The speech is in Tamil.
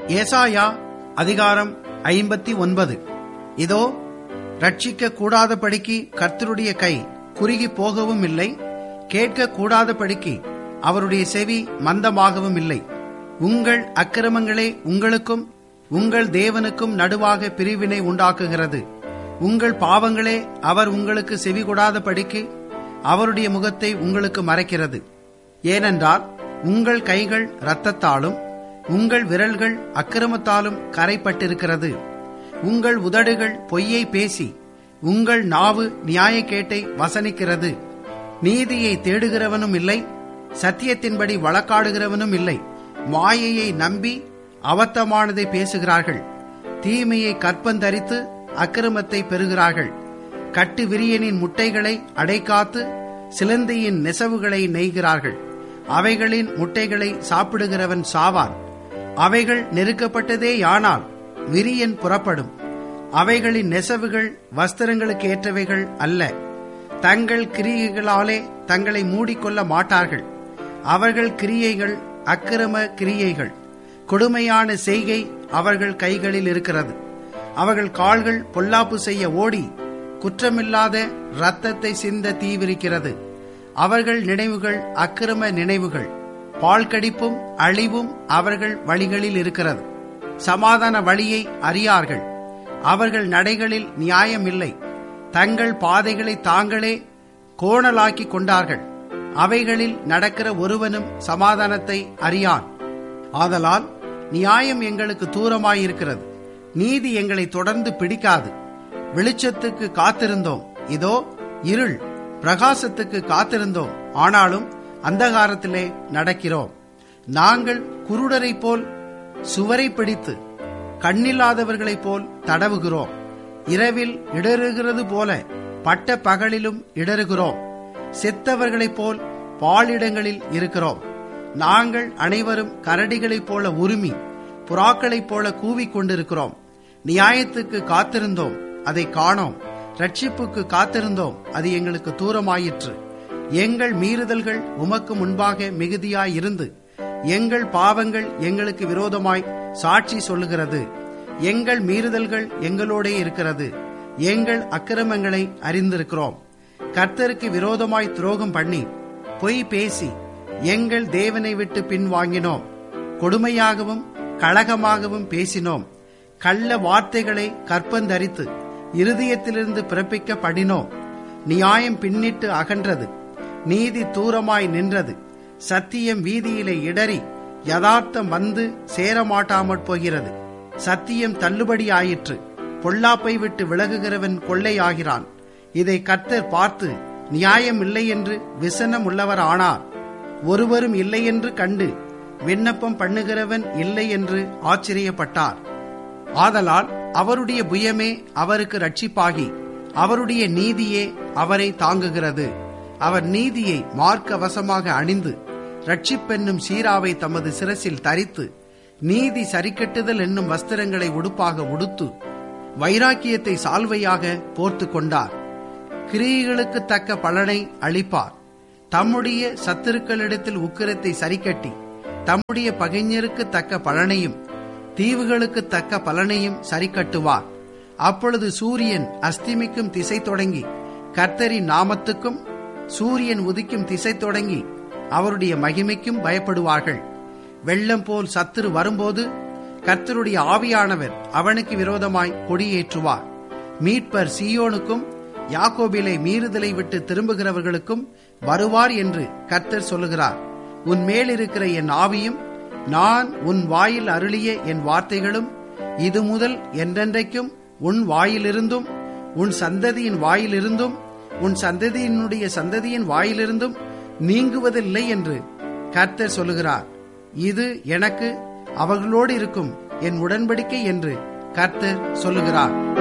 ஏசாயா அதிகாரம் ஐம்பத்தி ஒன்பது இதோ ரட்சிக்க கூடாதபடிக்கு கர்த்தருடைய கை குறுகி போகவும் இல்லை கேட்க கூடாதபடிக்கு அவருடைய செவி மந்தமாகவும் இல்லை உங்கள் அக்கிரமங்களே உங்களுக்கும் உங்கள் தேவனுக்கும் நடுவாக பிரிவினை உண்டாக்குகிறது உங்கள் பாவங்களே அவர் உங்களுக்கு செவி கொடாதபடிக்கு அவருடைய முகத்தை உங்களுக்கு மறைக்கிறது ஏனென்றால் உங்கள் கைகள் இரத்தத்தாலும் உங்கள் விரல்கள் அக்கிரமத்தாலும் கரைப்பட்டிருக்கிறது உங்கள் உதடுகள் பொய்யை பேசி உங்கள் நாவு நியாயக்கேட்டை வசனிக்கிறது நீதியை தேடுகிறவனும் இல்லை சத்தியத்தின்படி வழக்காடுகிறவனும் இல்லை மாயையை நம்பி அவத்தமானதை பேசுகிறார்கள் தீமையை கற்பந்தரித்து அக்கிரமத்தை பெறுகிறார்கள் கட்டு விரியனின் முட்டைகளை அடைக்காத்து சிலந்தியின் நெசவுகளை நெய்கிறார்கள் அவைகளின் முட்டைகளை சாப்பிடுகிறவன் சாவான் அவைகள் நெருக்கப்பட்டதே யானால் விரியன் புறப்படும் அவைகளின் நெசவுகள் வஸ்திரங்களுக்கு ஏற்றவைகள் அல்ல தங்கள் கிரியைகளாலே தங்களை மூடிக்கொள்ள மாட்டார்கள் அவர்கள் கிரியைகள் அக்கிரம கிரியைகள் கொடுமையான செய்கை அவர்கள் கைகளில் இருக்கிறது அவர்கள் கால்கள் பொல்லாப்பு செய்ய ஓடி குற்றமில்லாத இரத்தத்தை சிந்த தீவிரிக்கிறது அவர்கள் நினைவுகள் அக்கிரம நினைவுகள் பால் கடிப்பும் அழிவும் அவர்கள் வழிகளில் இருக்கிறது சமாதான வழியை அறியார்கள் அவர்கள் நடைகளில் நியாயம் இல்லை தங்கள் பாதைகளை தாங்களே கோணலாக்கி கொண்டார்கள் அவைகளில் நடக்கிற ஒருவனும் சமாதானத்தை அறியான் ஆதலால் நியாயம் எங்களுக்கு தூரமாயிருக்கிறது நீதி எங்களை தொடர்ந்து பிடிக்காது வெளிச்சத்துக்கு காத்திருந்தோம் இதோ இருள் பிரகாசத்துக்கு காத்திருந்தோம் ஆனாலும் அந்தகாரத்திலே நடக்கிறோம் நாங்கள் குருடரைப் போல் சுவரை பிடித்து கண்ணில்லாதவர்களைப் போல் தடவுகிறோம் இரவில் இடறுகிறது போல பட்ட பகலிலும் இடறுகிறோம் செத்தவர்களைப் போல் பாலிடங்களில் இருக்கிறோம் நாங்கள் அனைவரும் கரடிகளைப் போல உருமி புறாக்களைப் போல கூவிக் கொண்டிருக்கிறோம் நியாயத்துக்கு காத்திருந்தோம் அதை காணோம் ரட்சிப்புக்கு காத்திருந்தோம் அது எங்களுக்கு தூரமாயிற்று எங்கள் மீறுதல்கள் உமக்கு முன்பாக மிகுதியாயிருந்து எங்கள் பாவங்கள் எங்களுக்கு விரோதமாய் சாட்சி சொல்லுகிறது எங்கள் மீறுதல்கள் எங்களோடே இருக்கிறது எங்கள் அக்கிரமங்களை அறிந்திருக்கிறோம் கர்த்தருக்கு விரோதமாய் துரோகம் பண்ணி பொய் பேசி எங்கள் தேவனை விட்டு பின்வாங்கினோம் கொடுமையாகவும் கழகமாகவும் பேசினோம் கள்ள வார்த்தைகளை கற்பந்தரித்து இருதயத்திலிருந்து பிறப்பிக்க படினோம் நியாயம் பின்னிட்டு அகன்றது நீதி தூரமாய் நின்றது சத்தியம் வீதியிலே இடறி யதார்த்தம் வந்து சேரமாட்டாமற் போகிறது சத்தியம் தள்ளுபடி ஆயிற்று பொல்லாப்பை விட்டு விலகுகிறவன் கொள்ளையாகிறான் இதை கர்த்தர் பார்த்து நியாயம் இல்லை என்று விசனம் உள்ளவர் ஆனார் ஒருவரும் இல்லை என்று கண்டு விண்ணப்பம் பண்ணுகிறவன் இல்லை என்று ஆச்சரியப்பட்டார் ஆதலால் அவருடைய புயமே அவருக்கு ரட்சிப்பாகி அவருடைய நீதியே அவரை தாங்குகிறது அவர் நீதியை மார்க்க வசமாக அணிந்து ரட்சிப்பென்னும் சீராவை தமது சிரசில் தரித்து நீதி சரிக்கட்டுதல் என்னும் வஸ்திரங்களை உடுப்பாக உடுத்து வைராக்கியத்தை சால்வையாக போர்த்து கொண்டார் கிரியைகளுக்கு தக்க பலனை அளிப்பார் தம்முடைய சத்துருக்களிடத்தில் உக்கிரத்தை சரிக்கட்டி தம்முடைய பகைஞருக்கு தக்க பலனையும் தீவுகளுக்கு தக்க பலனையும் சரிக்கட்டுவார் அப்பொழுது சூரியன் அஸ்திமிக்கும் திசை தொடங்கி கர்த்தரின் நாமத்துக்கும் சூரியன் உதிக்கும் திசை தொடங்கி அவருடைய மகிமைக்கும் பயப்படுவார்கள் வெள்ளம் போல் சத்துரு வரும்போது கர்த்தருடைய ஆவியானவர் அவனுக்கு விரோதமாய் கொடியேற்றுவார் மீட்பர் சீயோனுக்கும் யாக்கோபிலை மீறுதலை விட்டு திரும்புகிறவர்களுக்கும் வருவார் என்று கர்த்தர் சொல்லுகிறார் உன் மேலிருக்கிற என் ஆவியும் நான் உன் வாயில் அருளிய என் வார்த்தைகளும் இது முதல் என்றென்றைக்கும் உன் வாயிலிருந்தும் உன் சந்ததியின் வாயிலிருந்தும் உன் சந்ததியினுடைய சந்ததியின் வாயிலிருந்தும் நீங்குவதில்லை என்று கர்த்தர் சொல்லுகிறார் இது எனக்கு அவர்களோடு இருக்கும் என் உடன்படிக்கை என்று கர்த்தர் சொல்லுகிறார்